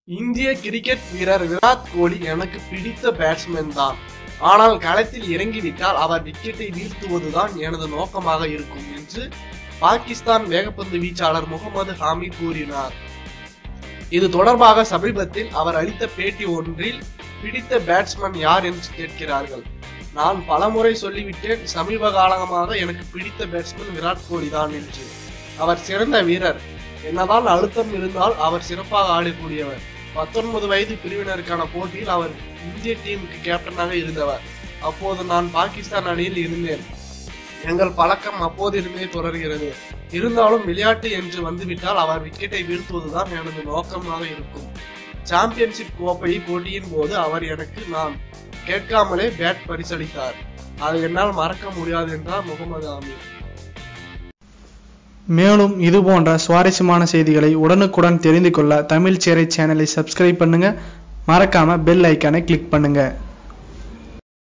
இந்திய கிரிக்கெட் வீரர் விராட் கோலி எனக்கு பிடித்த பேட்ஸ்மேன் தான் ஆனால் களத்தில் இறங்கிவிட்டால் அவர் விக்கெட்டை வீழ்த்துவதுதான் எனது நோக்கமாக இருக்கும் என்று பாகிஸ்தான் வேகப்பந்து வீச்சாளர் முகமது ஹாமித் கூறினார் இது தொடர்பாக சமீபத்தில் அவர் அளித்த பேட்டி ஒன்றில் பிடித்த பேட்ஸ்மேன் யார் என்று கேட்கிறார்கள் நான் பலமுறை சொல்லிவிட்டேன் சமீப காலமாக எனக்கு பிடித்த பேட்ஸ்மேன் விராட் கோலி தான் என்று அவர் சிறந்த வீரர் என்னதான் அழுத்தம் இருந்தால் அவர் சிறப்பாக ஆடக்கூடியவர் பத்தொன்பது வயது பிரிவினருக்கான போட்டியில் அவர் இந்திய டீமுக்கு கேப்டனாக இருந்தவர் அப்போது நான் பாகிஸ்தான் அணியில் இருந்தேன் எங்கள் பழக்கம் அப்போதிருந்தே தொடர்கிறது இருந்தாலும் விளையாட்டு என்று வந்துவிட்டால் அவர் விக்கெட்டை வீழ்த்துவதுதான் எனது நோக்கமாக இருக்கும் சாம்பியன்ஷிப் கோப்பை போட்டியின் போது அவர் எனக்கு நான் கேட்காமலே பேட் பரிசளித்தார் அதை என்னால் மறக்க முடியாது என்றார் முகமது ஆமீர் மேலும் இது போன்ற சுவாரஸ்யமான செய்திகளை உடனுக்குடன் தெரிந்து கொள்ள தமிழ் சேரை சேனலை சப்ஸ்கிரைப் பண்ணுங்க மறக்காம பெல் ஐக்கானை கிளிக் பண்ணுங்க